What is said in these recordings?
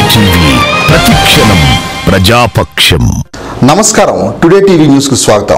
TV ప్రతిక్షణం ప్రజాపక్షం నమస్కారం today TV news కు స్వాగతం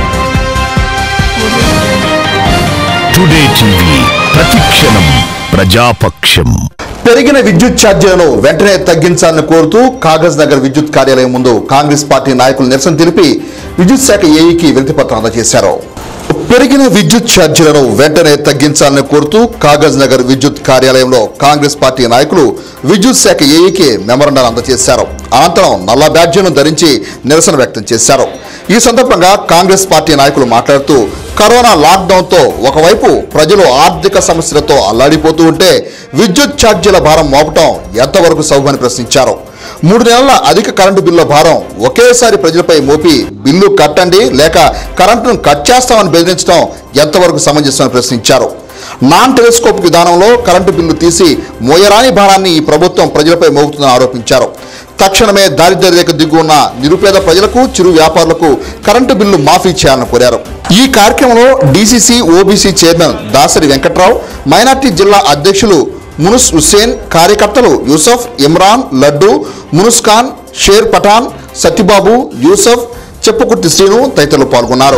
టుడే టీవీ ప్రతిక్షణం ప్రజాపక్షం పెరిగిన విద్యుత్ ఛార్జీలను వెంటనే తగ్గించాలని కోరుతూ కాగజ్ నగర్ విద్యుత్ కార్యాలయం ముందు కాంగ్రెస్ పార్టీ నాయకులు నిరసన తెలిపి విద్యుత్ శాఖ ఏఈకి వినతి పత్రం అందజేశారు పెరిగిన విద్యుత్ ఛార్జీలను వెంటనే తగ్గించాలని కోరుతూ కాగజ్ నగర్ విద్యుత్ కార్యాలయంలో కాంగ్రెస్ పార్టీ నాయకులు విద్యుత్ శాఖ ఏఈకి మెమరండాలు అందజేశారు అనంతరం నల్ల బ్యాడ్జీలను ధరించి నిరసన వ్యక్తం చేశారు ఈ సందర్భంగా కాంగ్రెస్ పార్టీ నాయకులు మాట్లాడుతూ కరోనా లాక్డౌన్తో ఒకవైపు ప్రజలు ఆర్థిక సమస్యలతో అల్లాడిపోతూ ఉంటే విద్యుత్ ఛార్జీల భారం మోపటం ఎంతవరకు సౌభని ప్రశ్నించారు మూడు నెలల అధిక కరెంటు బిల్లుల భారం ఒకేసారి ప్రజలపై మోపి బిల్లు కట్టండి లేక కరెంటును కట్ చేస్తామని బెదిరించడం ఎంతవరకు సమంజసమని ప్రశ్నించారు నాన్ టెలిస్కోప్ విధానంలో కరెంటు బిల్లు తీసి మోయరాని భారాన్ని ఈ ప్రభుత్వం ప్రజలపై మోపుతుందని ఆరోపించారు తక్షణమే దారిద్ర్య రేఖ దిగువన్న నిరుపేద ప్రజలకు చిరు వ్యాపారులకు కరెంటు బిల్లు మాఫీ చేయాలని కోరారు ఈ కార్యక్రమంలో DCC OBC chairman Dasari Venkatrao minority జిల్లా అధ్యక్షులు మునుస్ హుస్సేన్ కార్యకర్తలు యూసఫ్ ఇమ్రాన్ లడ్డు మునుస్ ఖాన్ షేర్ పఠాన్ సత్యబాబు యూసఫ్ చెప్పుకుర్తి శ్రీను తదితరులు పాల్గొన్నారు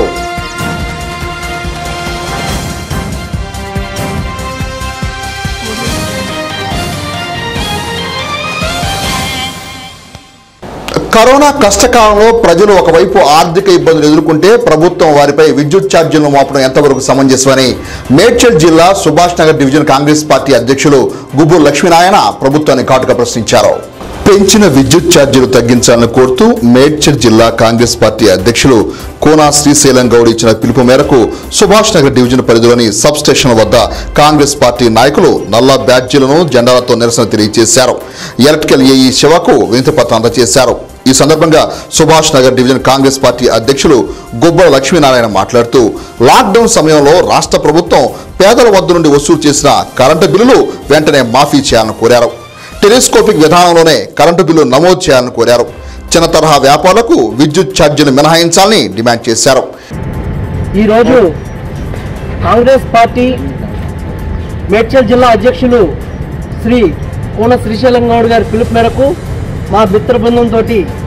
కరోనా కష్టకాలంలో ప్రజలు ఒకవైపు ఆర్థిక ఇబ్బందులు ఎదుర్కొంటే ప్రభుత్వం వారిపై విద్యుత్ ఛార్జీలను మోపడం ఎంతవరకు సమంజసమని మేడ్చల్ జిల్లా సుభాష్ నగర్ డివిజన్ కాంగ్రెస్ పార్టీ అధ్యక్షులు గుబ్బు లక్ష్మీనారాయణ ప్రభుత్వాన్ని కాటుగా ప్రశ్నించారు పెంచిన విద్యుత్ ఛార్జీలు తగ్గించాలని కోరుతూ మేడ్చల్ జిల్లా కాంగ్రెస్ పార్టీ అధ్యక్షులు కోనా శ్రీశైలం గౌడ్ ఇచ్చిన పిలుపు మేరకు సుభాష్ నగర్ డివిజన్ పరిధిలోని సబ్ స్టేషన్ వద్ద కాంగ్రెస్ పార్టీ నాయకులు నల్ల బ్యాడ్జీలను జెండాలతో నిరసన తెలియజేశారు ఎలక్ట్రికల్ ఏఈ శివకు వినతి పత్రం అందజేశారు ఈ సందర్భంగా సుభాష్ నగర్ డివిజన్ కాంగ్రెస్ పార్టీ అధ్యక్షులు గుబ్బల లక్ష్మీనారాయణ మాట్లాడుతూ లాక్డౌన్ సమయంలో రాష్ట్ర ప్రభుత్వం పేదల వద్ద నుండి వసూలు చేసిన కరెంటు బిల్లులు వెంటనే మాఫీ చేయాలని కోరారు టెలిస్కోపిక్ విధానంలోనే కరెంటు బిల్లు నమోదు చేయాలని కోరారు చిన్న తరహా వ్యాపారులకు విద్యుత్ ఛార్జీలు మినహాయించాలని డిమాండ్ చేశారు ఈరోజు కాంగ్రెస్ పార్టీ మేడ్చల్ జిల్లా అధ్యక్షులు శ్రీ కోన శ్రీశైలం గౌడ్ గారి పిలుపు మేరకు మా మిత్ర బృందంతో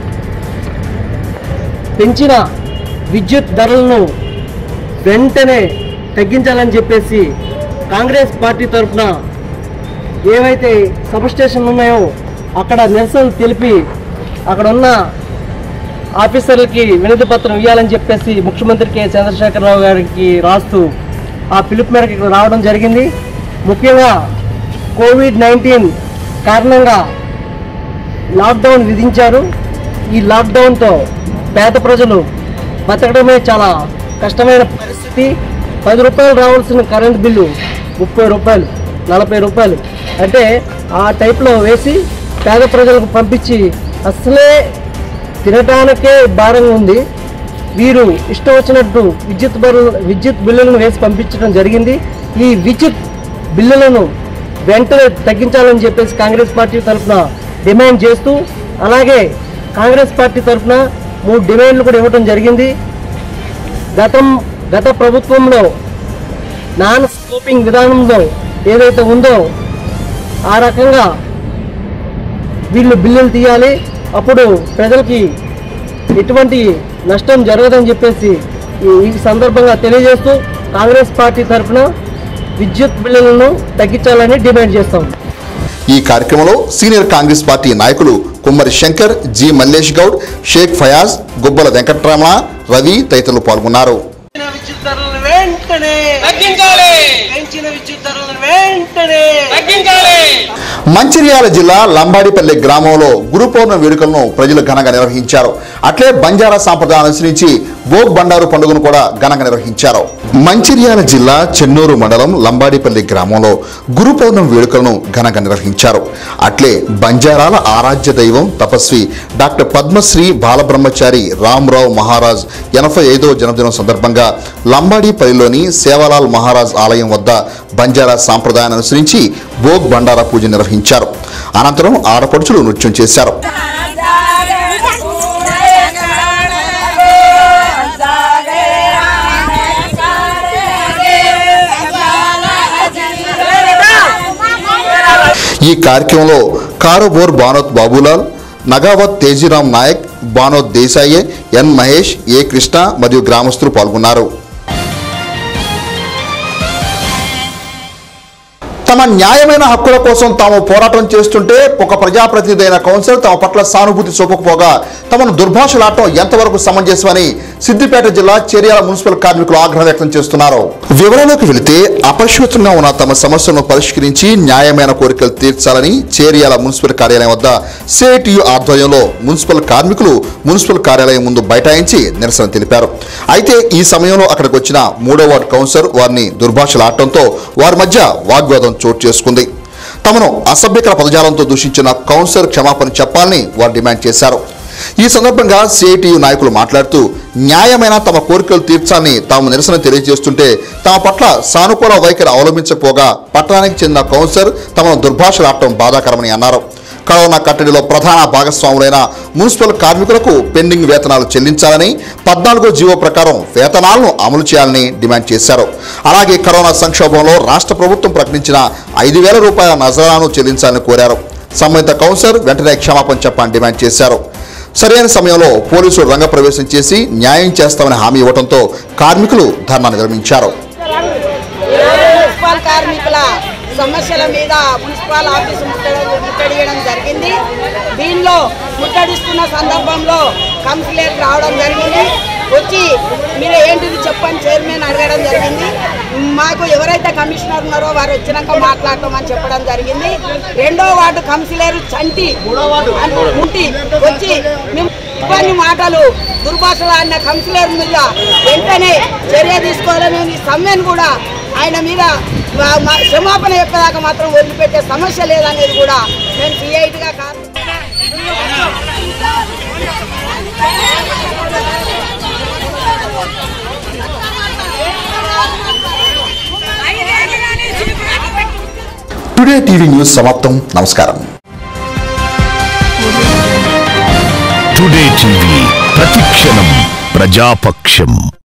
పెంచిన విద్యుత్ ధరలను వెంటనే తగ్గించాలని చెప్పేసి కాంగ్రెస్ పార్టీ తరఫున ఏవైతే సబ్ స్టేషన్లు ఉన్నాయో అక్కడ నిరసన తెలిపి అక్కడ ఉన్న ఆఫీసర్లకి వినతి పత్రం ఇవ్వాలని చెప్పేసి ముఖ్యమంత్రి కె చంద్రశేఖరరావు గారికి రాస్తూ ఆ పిలుపు మేరకు ఇక్కడ రావడం జరిగింది ముఖ్యంగా కోవిడ్ నైన్టీన్ కారణంగా లాక్డౌన్ విధించారు ఈ లాక్డౌన్తో పేద ప్రజలు బతకడమే చాలా కష్టమైన పరిస్థితి పది రూపాయలు రావాల్సిన కరెంట్ బిల్లు ముప్పై రూపాయలు నలభై రూపాయలు అంటే ఆ టైప్లో వేసి పేద ప్రజలకు పంపించి అసలే తినటానికే భారంగా ఉంది వీరు ఇష్టం వచ్చినట్టు విద్యుత్ బరువు విద్యుత్ బిల్లులను వేసి పంపించడం జరిగింది ఈ విద్యుత్ బిల్లులను వెంటనే తగ్గించాలని చెప్పేసి కాంగ్రెస్ పార్టీ తరఫున డిమాండ్ చేస్తూ అలాగే కాంగ్రెస్ పార్టీ తరఫున మూడు డిమాండ్లు కూడా ఇవ్వడం జరిగింది గతం గత ప్రభుత్వంలో నాన్ స్కోపింగ్ విధానంలో ఏదైతే ఉందో ఆ రకంగా వీళ్ళు బిల్లులు తీయాలి అప్పుడు ప్రజలకి ఎటువంటి నష్టం జరగదని చెప్పేసి ఈ- ఈ సందర్భంగా తెలియజేస్తూ కాంగ్రెస్ పార్టీ తరఫున విద్యుత్ బిల్లులను తగ్గించాలని డిమాండ్ చేస్తాం ఈ కార్యక్రమంలో సీనియర్ కాంగ్రెస్ పార్టీ నాయకులు కుమ్మరి శంకర్ జి మల్లేష్ గౌడ్ షేక్ ఫయాజ్ గుబ్బల వెంకటరమణ రవి తదితరులు పాల్గొన్నారు పెంచిన విద్యుత్ ధరలను వెంటనే తగ్గించాలి పెంచిన విద్యుత్ ధరలను వెంటనే తగ్గించాలి మంచిర్యాల జిల్లా లంబాడిపల్లి గ్రామంలో గురు పౌర్ణమి వేడుకలను ప్రజలు ఘనంగా నిర్వహించారు అట్లే బంజారా సాంప్రదాయం అనుసరించి భోగ్ బండారు పండుగను కూడా ఘనంగా నిర్వహించారు మంచిర్యాల జిల్లా చెన్నూరు మండలం లంబాడిపల్లి గ్రామంలో గురు పౌర్ణమి వేడుకలను ఘనంగా నిర్వహించారు అట్లే బంజారాల ఆరాధ్య దైవం తపస్వి డాక్టర్ పద్మశ్రీ బాలబ్రహ్మచారి రామ్రావు మహారాజ్ ఎనభై ఐదవ జన్మదినం సందర్భంగా లంబాడిపల్లిలోని సేవాలాల్ మహారాజ్ ఆలయం వద్ద బంజారా సాంప్రదాయాన్ని అనుసరించి భోగ్ బండారా పూజ నిర్వహించారు అనంతరం ఆడపడుచులు నృత్యం చేశారు ఈ కార్యక్రమంలో కారోబోర్ బానోత్ బాబులాల్ నగావత్ తేజీరామ్ నాయక్ బానోత్ దేశాయే ఎన్ మహేష్ ఏ కృష్ణ మరియు గ్రామస్తులు పాల్గొన్నారు తమ న్యాయమైన హక్కుల కోసం తాము పోరాటం చేస్తుంటే ఒక ప్రజాప్రతినిధి అయిన కౌన్సిల్ తమ పట్ల సానుభూతి చూపకపోగా తమను దుర్భాషలాడటం ఎంతవరకు సమంజసమని సిద్దిపేట జిల్లా చెరియాల మున్సిపల్ కార్మికులు ఆగ్రహం వ్యక్తం చేస్తున్నారు వివరాలకు వెళితే అపరిశుభ్రంగా ఉన్న తమ సమస్యలను పరిష్కరించి న్యాయమైన కోరికలు తీర్చాలని చేరియాల మున్సిపల్ కార్యాలయం వద్ద సిఐటియు ఆధ్వర్యంలో మున్సిపల్ కార్మికులు మున్సిపల్ కార్యాలయం ముందు బైఠాయించి నిరసన తెలిపారు అయితే ఈ సమయంలో అక్కడికి వచ్చిన మూడో వార్డు కౌన్సిలర్ వారిని దుర్భాషలాడటంతో వారి మధ్య వాగ్వాదం చోటు చేసుకుంది తమను అసభ్యకర పదజాలంతో దూషించిన కౌన్సిలర్ క్షమాపణ చెప్పాలని వారు డిమాండ్ చేశారు ఈ సందర్భంగా సిఐటియు నాయకులు మాట్లాడుతూ న్యాయమైన తమ కోరికలు తీర్చాలని తాము నిరసన తెలియజేస్తుంటే తమ పట్ల సానుకూల వైఖరి అవలంబించకపోగా పట్టణానికి చెందిన కౌన్సిలర్ తమను దుర్భాషలాడటం బాధాకరమని అన్నారు కరోనా కట్టడిలో ప్రధాన భాగస్వాములైన మున్సిపల్ కార్మికులకు పెండింగ్ వేతనాలు చెల్లించాలని పద్నాలుగో జీవో ప్రకారం వేతనాలను అమలు చేయాలని డిమాండ్ చేశారు అలాగే కరోనా సంక్షోభంలో రాష్ట్ర ప్రభుత్వం ప్రకటించిన ఐదు వేల రూపాయల నజరాను చెల్లించాలని కోరారు సంబంధిత కౌన్సిలర్ వెంటనే క్షమాపణ చెప్పని డిమాండ్ చేశారు సరైన సమయంలో పోలీసులు రంగప్రవేశం చేసి న్యాయం చేస్తామని హామీ ఇవ్వడంతో కార్మికులు ధర్నా నిర్వహించారు మున్సిపల్ కార్మికుల సమస్యల మీద మున్సిపల్ ఆఫీసు ముట్టడి ముట్టడియడం జరిగింది దీనిలో ముట్టడిస్తున్న సందర్భంలో కంప్లైంట్ రావడం జరిగింది వచ్చి మీరు ఏంటిది చెప్పని చైర్మన్ అడగడం జరిగింది మాకు ఎవరైతే కమిషనర్ ఉన్నారో వారు వచ్చినాక మాట్లాడతామని చెప్పడం జరిగింది రెండో వార్డు కౌన్సిలర్ చంటి ఉంటి వచ్చి మేము ఇవన్నీ మాటలు దుర్భాషలు అన్న కౌన్సిలర్ మీద వెంటనే చర్య తీసుకోవాలని ఈ సమ్మెను కూడా ఆయన మీద మా- మా క్షమాపణ చెప్పేదాకా మాత్రం వదిలిపెట్టే సమస్య లేదనేది కూడా మేము సిఐటిగా కాదు టుడే టీవీ న్యూస్ సమాప్తం నమస్కారం టుడే టీవీ ప్రతిక్షణం ప్రజాపక్షం